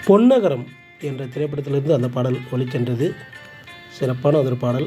பொன்னகரம் என்ற திரைப்படத்திலிருந்து அந்த பாடல் ஒலிச்சென்றது சிறப்பான ஒரு பாடல்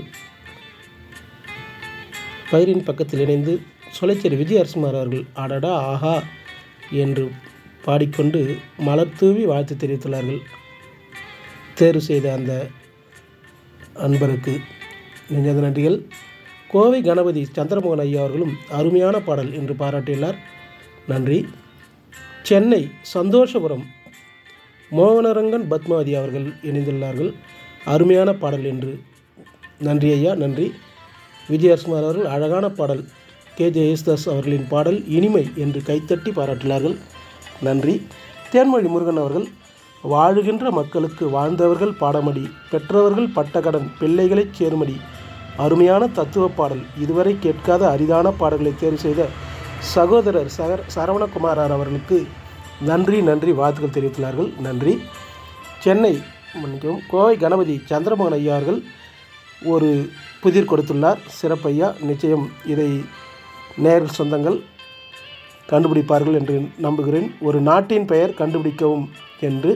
பயிரின் பக்கத்தில் இணைந்து சொலைச்சேரி விஜய் அரசுமார் அவர்கள் அடடா ஆஹா என்று பாடிக்கொண்டு மலர் தூவி வாழ்த்து தெரிவித்துள்ளார்கள் தேர்வு செய்த அந்த அன்பருக்கு நெஞ்சது நன்றிகள் கோவை கணபதி சந்திரமோகன் ஐயா அவர்களும் அருமையான பாடல் என்று பாராட்டியுள்ளார் நன்றி சென்னை சந்தோஷபுரம் மோகனரங்கன் பத்மாவதி அவர்கள் இணைந்துள்ளார்கள் அருமையான பாடல் என்று நன்றி ஐயா நன்றி விஜயகுமார் அவர்கள் அழகான பாடல் கே ஜே யேசுதாஸ் அவர்களின் பாடல் இனிமை என்று கைத்தட்டி பாராட்டினார்கள் நன்றி தேன்மொழி முருகன் அவர்கள் வாழுகின்ற மக்களுக்கு வாழ்ந்தவர்கள் பாடமடி பெற்றவர்கள் பட்டக்கடன் பிள்ளைகளைச் சேருமடி அருமையான தத்துவ பாடல் இதுவரை கேட்காத அரிதான பாடல்களை தேர்வு செய்த சகோதரர் சகர் சரவணகுமாரார் அவர்களுக்கு நன்றி நன்றி வாழ்த்துக்கள் தெரிவித்துள்ளார்கள் நன்றி சென்னை மன்னிக்கவும் கோவை கணபதி சந்திரமோகன் ஐயா அவர்கள் ஒரு புதிர் கொடுத்துள்ளார் சிறப்பையா நிச்சயம் இதை நேரில் சொந்தங்கள் கண்டுபிடிப்பார்கள் என்று நம்புகிறேன் ஒரு நாட்டின் பெயர் கண்டுபிடிக்கவும் என்று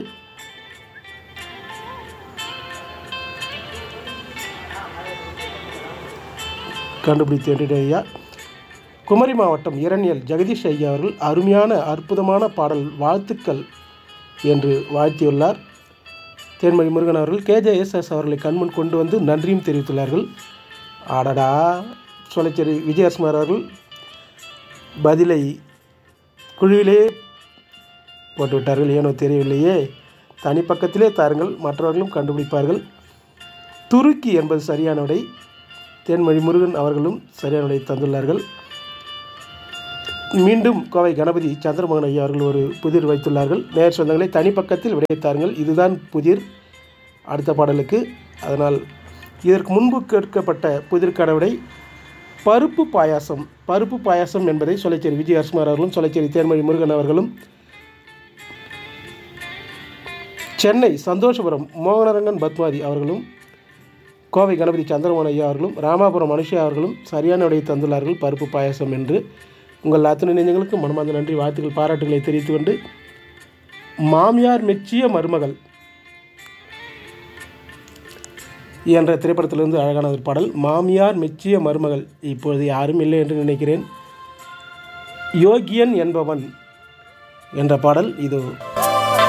கண்டுபிடித்து ஐயா குமரி மாவட்டம் இரணியல் ஜெகதீஷ் ஐயா அவர்கள் அருமையான அற்புதமான பாடல் வாழ்த்துக்கள் என்று வாழ்த்தியுள்ளார் தேன்மொழி முருகன் அவர்கள் கேஜேஎஸ்எஸ் அவர்களை கண்முன் கொண்டு வந்து நன்றியும் தெரிவித்துள்ளார்கள் ஆடடா சொலைச்சேரி விஜயகுமார் அவர்கள் பதிலை குழுவிலே போட்டுவிட்டார்கள் ஏனோ தெரியவில்லையே தனி பக்கத்திலே தாருங்கள் மற்றவர்களும் கண்டுபிடிப்பார்கள் துருக்கி என்பது சரியான விடை தேன்மொழி முருகன் அவர்களும் சரியான விடை தந்துள்ளார்கள் மீண்டும் கோவை கணபதி சந்திரமோகன் ஐயா அவர்கள் ஒரு புதிர் வைத்துள்ளார்கள் நேர் சொந்தங்களை தனிப்பக்கத்தில் விடைத்தாருங்கள் இதுதான் புதிர் அடுத்த பாடலுக்கு அதனால் இதற்கு முன்பு கேட்கப்பட்ட புதிர்க்கான விடை பருப்பு பாயாசம் பருப்பு பாயாசம் என்பதை சொலைச்சேரி விஜய் அரசுமார் அவர்களும் சொலைச்சேரி தேன்மொழி முருகன் அவர்களும் சென்னை சந்தோஷபுரம் மோகனரங்கன் பத்மாதி அவர்களும் கோவை கணபதி சந்திரமோகன் ஐயா அவர்களும் ராமாபுரம் மனுஷியா அவர்களும் சரியான விடையை தந்துள்ளார்கள் பருப்பு பாயாசம் என்று உங்கள் அத்தனை நெஞ்சங்களுக்கு மனமார்ந்த நன்றி வாழ்த்துக்கள் பாராட்டுகளை தெரிவித்து கொண்டு மாமியார் மெச்சிய மருமகள் என்ற திரைப்படத்திலிருந்து அழகான ஒரு பாடல் மாமியார் மெச்சிய மருமகள் இப்பொழுது யாரும் இல்லை என்று நினைக்கிறேன் யோகியன் என்பவன் என்ற பாடல் இது